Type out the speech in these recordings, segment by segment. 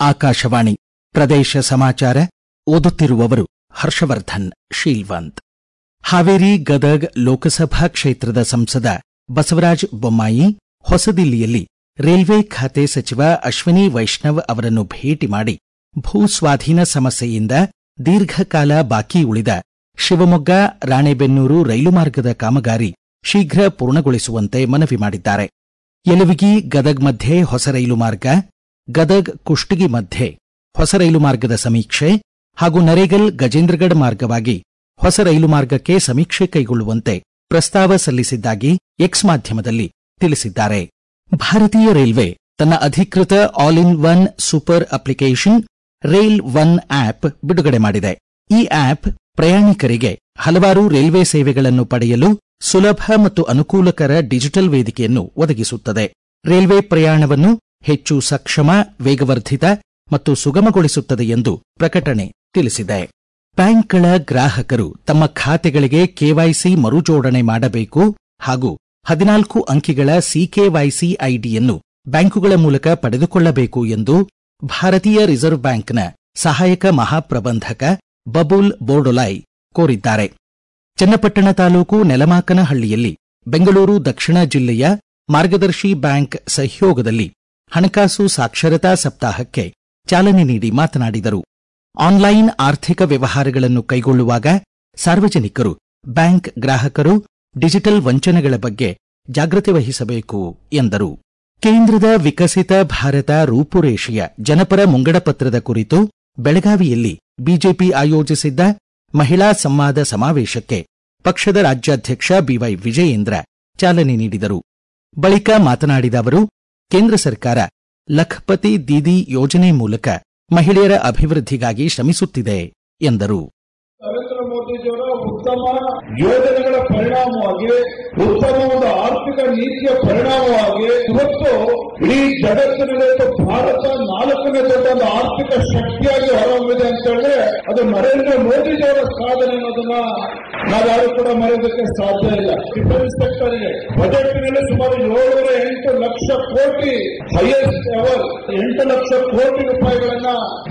ಆಕಾಶವಾಣಿ ಪ್ರದೇಶ ಸಮಾಚಾರ ಓದುತ್ತಿರುವವರು ಹರ್ಷವರ್ಧನ್ ಶೀಲ್ವಂತ್ ಹಾವೇರಿ ಗದಗ್ ಲೋಕಸಭಾ ಕ್ಷೇತ್ರದ ಸಂಸದ ಬಸವರಾಜ ಬೊಮ್ಮಾಯಿ ಹೊಸದಿಲ್ಲಿಯಲ್ಲಿ ರೈಲ್ವೆ ಖಾತೆ ಸಚಿವ ಅಶ್ವಿನಿ ವೈಷ್ಣವ್ ಅವರನ್ನು ಭೇಟಿ ಮಾಡಿ ಭೂ ಸ್ವಾಧೀನ ಸಮಸ್ಯೆಯಿಂದ ದೀರ್ಘಕಾಲ ಬಾಕಿ ಉಳಿದ ಶಿವಮೊಗ್ಗ ರಾಣೆಬೆನ್ನೂರು ರೈಲು ಮಾರ್ಗದ ಕಾಮಗಾರಿ ಶೀಘ್ರ ಪೂರ್ಣಗೊಳಿಸುವಂತೆ ಮನವಿ ಮಾಡಿದ್ದಾರೆ ಯಲುವಿಗಿ ಗದಗ್ ಮಧ್ಯೆ ಹೊಸ ರೈಲು ಮಾರ್ಗ ಗದಗ್ ಕುಷ್ಟಗಿ ಮಧ್ಯೆ ಹೊಸ ರೈಲು ಮಾರ್ಗದ ಸಮೀಕ್ಷೆ ಹಾಗೂ ನರೇಗಲ್ ಗಜೇಂದ್ರಗಢ ಮಾರ್ಗವಾಗಿ ಹೊಸ ರೈಲು ಮಾರ್ಗಕ್ಕೆ ಸಮೀಕ್ಷೆ ಕೈಗೊಳ್ಳುವಂತೆ ಪ್ರಸ್ತಾವ ಸಲ್ಲಿಸಿದ್ದಾಗಿ ಎಕ್ಸ್ ಮಾಧ್ಯಮದಲ್ಲಿ ತಿಳಿಸಿದ್ದಾರೆ ಭಾರತೀಯ ರೈಲ್ವೆ ತನ್ನ ಅಧಿಕೃತ all in one super application rail one app ಬಿಡುಗಡೆ ಮಾಡಿದೆ ಈ ಆಪ್ ಪ್ರಯಾಣಿಕರಿಗೆ ಹಲವಾರು ರೈಲ್ವೆ ಸೇವೆಗಳನ್ನು ಪಡೆಯಲು ಸುಲಭ ಮತ್ತು ಅನುಕೂಲಕರ ಡಿಜಿಟಲ್ ವೇದಿಕೆಯನ್ನು ಒದಗಿಸುತ್ತದೆ ರೈಲ್ವೆ ಪ್ರಯಾಣವನ್ನು ಹೆಚ್ಚು ಸಕ್ಷಮ ವೇಗವರ್ಧಿತ ಮತ್ತು ಸುಗಮಗೊಳಿಸುತ್ತದೆ ಎಂದು ಪ್ರಕಟಣೆ ತಿಳಿಸಿದೆ ಬ್ಯಾಂಕ್ಗಳ ಗ್ರಾಹಕರು ತಮ್ಮ ಖಾತೆಗಳಿಗೆ ಕೆವೈಸಿ ಮರುಜೋಡಣೆ ಮಾಡಬೇಕು ಹಾಗೂ ಹದಿನಾಲ್ಕು ಅಂಕಿಗಳ ಸಿಕೆವೈಸಿ ಐಡಿಯನ್ನು ಬ್ಯಾಂಕುಗಳ ಮೂಲಕ ಪಡೆದುಕೊಳ್ಳಬೇಕು ಎಂದು ಭಾರತೀಯ ರಿಸರ್ವ್ ಬ್ಯಾಂಕ್ನ ಸಹಾಯಕ ಮಹಾಪ್ರಬಂಧಕ ಬಬುಲ್ ಬೋರ್ಡೊಲಾಯ್ ಕೋರಿದ್ದಾರೆ ಚನ್ನಪಟ್ಟಣ ತಾಲೂಕು ನೆಲಮಾಕನಹಳ್ಳಿಯಲ್ಲಿ ಬೆಂಗಳೂರು ದಕ್ಷಿಣ ಜಿಲ್ಲೆಯ ಮಾರ್ಗದರ್ಶಿ ಬ್ಯಾಂಕ್ ಸಹಯೋಗದಲ್ಲಿ ಹಣಕಾಸು ಸಾಕ್ಷರತಾ ಸಪ್ತಾಹಕ್ಕೆ ಚಾಲನೆ ನೀಡಿ ಮಾತನಾಡಿದರು ಆನ್ಲೈನ್ ಆರ್ಥಿಕ ವ್ಯವಹಾರಗಳನ್ನು ಕೈಗೊಳ್ಳುವಾಗ ಸಾರ್ವಜನಿಕರು ಬ್ಯಾಂಕ್ ಗ್ರಾಹಕರು ಡಿಜಿಟಲ್ ವಂಚನೆಗಳ ಬಗ್ಗೆ ಜಾಗೃತಿ ವಹಿಸಬೇಕು ಎಂದರು ಕೇಂದ್ರದ ವಿಕಸಿತ ಭಾರತ ರೂಪುರೇಷೆಯ ಜನಪರ ಮುಂಗಡಪತ್ರದ ಕುರಿತು ಬೆಳಗಾವಿಯಲ್ಲಿ ಬಿಜೆಪಿ ಆಯೋಜಿಸಿದ್ದ ಮಹಿಳಾ ಸಂವಾದ ಸಮಾವೇಶಕ್ಕೆ ಪಕ್ಷದ ರಾಜ್ಯಾಧ್ಯಕ್ಷ ಬಿವೈ ವಿಜಯೇಂದ್ರ ಚಾಲನೆ ನೀಡಿದರು ಬಳಿಕ ಮಾತನಾಡಿದ ಅವರು ಕೇಂದ್ರ ಸರ್ಕಾರ ಲಖಪತಿ ದೀದಿ ಯೋಜನೆ ಮೂಲಕ ಮಹಿಳೆಯರ ಅಭಿವೃದ್ಧಿಗಾಗಿ ಶ್ರಮಿಸುತ್ತಿದೆ ಎಂದರು ನರೇಂದ್ರ ಮೋದಿಜಿಯವರ ಉತ್ತಮ ಯೋಜನೆಗಳ ಪರಿಣಾಮವಾಗಿ ಉತ್ತಮ ಒಂದು ಆರ್ಥಿಕ ನೀತಿಯ ಪರಿಣಾಮವಾಗಿ ಇವತ್ತು ಇಡೀ ಜಗತ್ತಿನಲ್ಲಿ ಇವತ್ತು ಭಾರತ ನಾಲ್ಕನೇ ದೊಡ್ಡ ಒಂದು ಆರ್ಥಿಕ ಶಕ್ತಿಯಾಗಿ ಹೊರಹೊಮ್ಮಿದೆ ಅಂತ ಹೇಳಿದ್ರೆ ಅದು ನರೇಂದ್ರ ಮೋದಿಜಿಯವರ ಸಾಧನೆ ಅನ್ನೋದನ್ನ ನಾವ್ಯಾರು ಕೂಡ ಮರೆಯೋದಕ್ಕೆ ಸಾಧ್ಯ ಇಲ್ಲ ಡಿಫೆನ್ಸ್ ಸೆಕ್ಟರ್ಗೆ ಬಜೆಟ್ನಲ್ಲಿ ಸುಮಾರು ಏಳೂರ ಎಂಟು ಲಕ್ಷ ಕೋಟಿ ಹೈಯೆಸ್ಟ್ ಎವರ್ ಎಂಟು ಲಕ್ಷ ಕೋಟಿ ರೂಪಾಯಿಗಳನ್ನ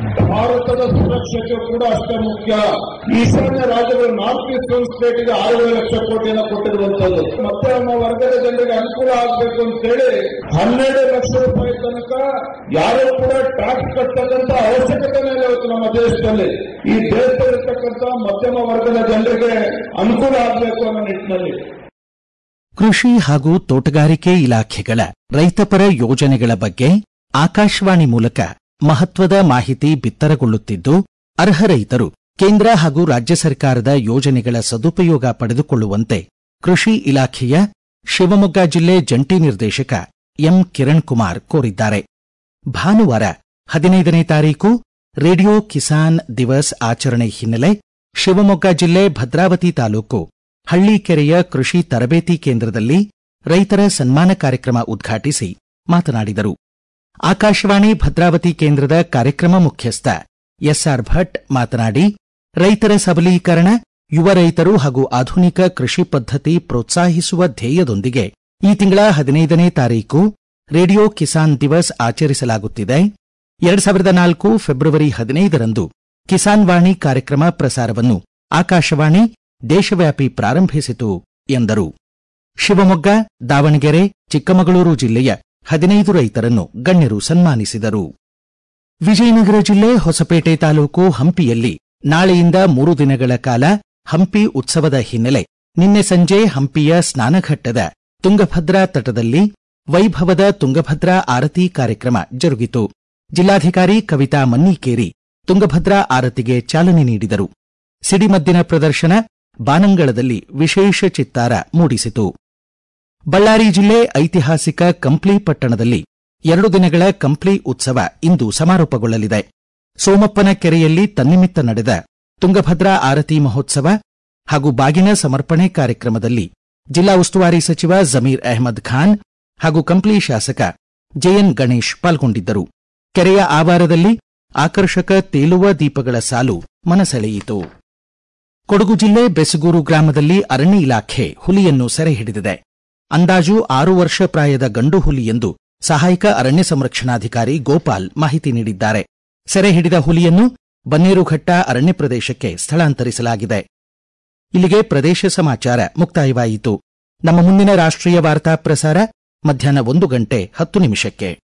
ಭಾರತದ ಸುರಕ್ಷತೆ ಕೂಡ ಅಷ್ಟೇ ಮುಖ್ಯ ಈಶಾನ್ಯ ರಾಜ್ಯಗಳು ನಾರ್ತ್ ಈಸ್ಟ್ ಸ್ಟೇಟ್ಗೆ ಆರೂವರೆ ಲಕ್ಷ ಕೋಟಿಯನ್ನು ಕೊಟ್ಟಿರುವಂತದ್ದು ಮತ್ತೆ ನಮ್ಮ ವರ್ಗದ ಜನರಿಗೆ ಅನುಕೂಲ ಆಗಬೇಕು ಅಂತೇಳಿ ಹನ್ನೆರಡು ಲಕ್ಷ ರೂಪಾಯಿ ತನಕ ಯಾರು ಕೂಡ ಟ್ಯಾಕ್ಸ್ ಕಟ್ಟತಕ್ಕಂತ ಅವಶ್ಯಕತೆನೇ ಇಲ್ಲ ಇವತ್ತು ನಮ್ಮ ದೇಶದಲ್ಲಿ ಈ ದೇಶದಲ್ಲಿರ್ತಕ್ಕಂಥ ಮಧ್ಯಮ ವರ್ಗದ ಜನರಿಗೆ ಅನುಕೂಲ ಆಗಬೇಕು ಅನ್ನೋ ನಿಟ್ಟಿನಲ್ಲಿ ಕೃಷಿ ಹಾಗೂ ತೋಟಗಾರಿಕೆ ಇಲಾಖೆಗಳ ರೈತಪರ ಯೋಜನೆಗಳ ಬಗ್ಗೆ ಆಕಾಶವಾಣಿ ಮೂಲಕ ಮಹತ್ವದ ಮಾಹಿತಿ ಬಿತ್ತರಗೊಳ್ಳುತ್ತಿದ್ದು ಅರ್ಹ ರೈತರು ಕೇಂದ್ರ ಹಾಗೂ ರಾಜ್ಯ ಸರ್ಕಾರದ ಯೋಜನೆಗಳ ಸದುಪಯೋಗ ಪಡೆದುಕೊಳ್ಳುವಂತೆ ಕೃಷಿ ಇಲಾಖೆಯ ಶಿವಮೊಗ್ಗ ಜಿಲ್ಲೆ ಜಂಟಿ ನಿರ್ದೇಶಕ ಎಂ ಕಿರಣ್ ಕುಮಾರ್ ಕೋರಿದ್ದಾರೆ ಭಾನುವಾರ ಹದಿನೈದನೇ ತಾರೀಕು ರೇಡಿಯೋ ಕಿಸಾನ್ ದಿವಸ್ ಆಚರಣೆ ಹಿನ್ನೆಲೆ ಶಿವಮೊಗ್ಗ ಜಿಲ್ಲೆ ಭದ್ರಾವತಿ ತಾಲೂಕು ಹಳ್ಳಿಕೆರೆಯ ಕೃಷಿ ತರಬೇತಿ ಕೇಂದ್ರದಲ್ಲಿ ರೈತರ ಸನ್ಮಾನ ಕಾರ್ಯಕ್ರಮ ಉದ್ಘಾಟಿಸಿ ಮಾತನಾಡಿದರು ಆಕಾಶವಾಣಿ ಭದ್ರಾವತಿ ಕೇಂದ್ರದ ಕಾರ್ಯಕ್ರಮ ಮುಖ್ಯಸ್ಥ ಎಸ್ಆರ್ ಭಟ್ ಮಾತನಾಡಿ ರೈತರ ಸಬಲೀಕರಣ ಯುವ ರೈತರು ಹಾಗೂ ಆಧುನಿಕ ಕೃಷಿ ಪದ್ಧತಿ ಪ್ರೋತ್ಸಾಹಿಸುವ ಧ್ಯೇಯದೊಂದಿಗೆ ಈ ತಿಂಗಳ ಹದಿನೈದನೇ ತಾರೀಕು ರೇಡಿಯೋ ಕಿಸಾನ್ ದಿವಸ್ ಆಚರಿಸಲಾಗುತ್ತಿದೆ ಎರಡ್ ಸಾವಿರದ ನಾಲ್ಕು ಫೆಬ್ರವರಿ ಹದಿನೈದರಂದು ಕಿಸಾನ್ ವಾಣಿ ಕಾರ್ಯಕ್ರಮ ಪ್ರಸಾರವನ್ನು ಆಕಾಶವಾಣಿ ದೇಶವ್ಯಾಪಿ ಪ್ರಾರಂಭಿಸಿತು ಎಂದರು ಶಿವಮೊಗ್ಗ ದಾವಣಗೆರೆ ಚಿಕ್ಕಮಗಳೂರು ಜಿಲ್ಲೆಯ ಹದಿನೈದು ರೈತರನ್ನು ಗಣ್ಯರು ಸನ್ಮಾನಿಸಿದರು ವಿಜಯನಗರ ಜಿಲ್ಲೆ ಹೊಸಪೇಟೆ ತಾಲೂಕು ಹಂಪಿಯಲ್ಲಿ ನಾಳೆಯಿಂದ ಮೂರು ದಿನಗಳ ಕಾಲ ಹಂಪಿ ಉತ್ಸವದ ಹಿನ್ನೆಲೆ ನಿನ್ನೆ ಸಂಜೆ ಹಂಪಿಯ ಸ್ನಾನಘಟ್ಟದ ತುಂಗಭದ್ರಾ ತಟದಲ್ಲಿ ವೈಭವದ ತುಂಗಭದ್ರಾ ಆರತಿ ಕಾರ್ಯಕ್ರಮ ಜರುಗಿತು ಜಿಲ್ಲಾಧಿಕಾರಿ ಕವಿತಾ ಮನ್ನೀಕೇರಿ ತುಂಗಭದ್ರಾ ಆರತಿಗೆ ಚಾಲನೆ ನೀಡಿದರು ಸಿಡಿಮದ್ದಿನ ಪ್ರದರ್ಶನ ಬಾನಂಗಳದಲ್ಲಿ ವಿಶೇಷ ಚಿತ್ತಾರ ಮೂಡಿಸಿತು ಬಳ್ಳಾರಿ ಜಿಲ್ಲೆ ಐತಿಹಾಸಿಕ ಕಂಪ್ಲಿ ಪಟ್ಟಣದಲ್ಲಿ ಎರಡು ದಿನಗಳ ಕಂಪ್ಲಿ ಉತ್ಸವ ಇಂದು ಸಮಾರೋಪಗೊಳ್ಳಲಿದೆ ಸೋಮಪ್ಪನ ಕೆರೆಯಲ್ಲಿ ತನ್ನಿಮಿತ್ತ ನಡೆದ ತುಂಗಭದ್ರಾ ಆರತಿ ಮಹೋತ್ಸವ ಹಾಗೂ ಬಾಗಿನ ಸಮರ್ಪಣೆ ಕಾರ್ಯಕ್ರಮದಲ್ಲಿ ಜಿಲ್ಲಾ ಉಸ್ತುವಾರಿ ಸಚಿವ ಜಮೀರ್ ಅಹ್ಮದ್ ಖಾನ್ ಹಾಗೂ ಕಂಪ್ಲಿ ಶಾಸಕ ಜೆಎನ್ ಗಣೇಶ್ ಪಾಲ್ಗೊಂಡಿದ್ದರು ಕೆರೆಯ ಆವಾರದಲ್ಲಿ ಆಕರ್ಷಕ ತೇಲುವ ದೀಪಗಳ ಸಾಲು ಮನಸೆಳೆಯಿತು ಕೊಡಗು ಜಿಲ್ಲೆ ಬೆಸಗೂರು ಗ್ರಾಮದಲ್ಲಿ ಅರಣ್ಯ ಇಲಾಖೆ ಹುಲಿಯನ್ನು ಸೆರೆ ಹಿಡಿದಿದೆ ಅಂದಾಜು ಆರು ವರ್ಷ ಪ್ರಾಯದ ಗಂಡು ಹುಲಿ ಎಂದು ಸಹಾಯಕ ಅರಣ್ಯ ಸಂರಕ್ಷಣಾಧಿಕಾರಿ ಗೋಪಾಲ್ ಮಾಹಿತಿ ನೀಡಿದ್ದಾರೆ ಸೆರೆ ಹಿಡಿದ ಹುಲಿಯನ್ನು ಬನ್ನೇರುಘಟ್ಟ ಅರಣ್ಯ ಪ್ರದೇಶಕ್ಕೆ ಸ್ಥಳಾಂತರಿಸಲಾಗಿದೆ ಇಲ್ಲಿಗೆ ಪ್ರದೇಶ ಸಮಾಚಾರ ಮುಕ್ತಾಯವಾಯಿತು ನಮ್ಮ ಮುಂದಿನ ರಾಷ್ಟ್ರೀಯ ವಾರ್ತಾ ಪ್ರಸಾರ ಮಧ್ಯಾಹ್ನ ಒಂದು ಗಂಟೆ ಹತ್ತು ನಿಮಿಷಕ್ಕೆ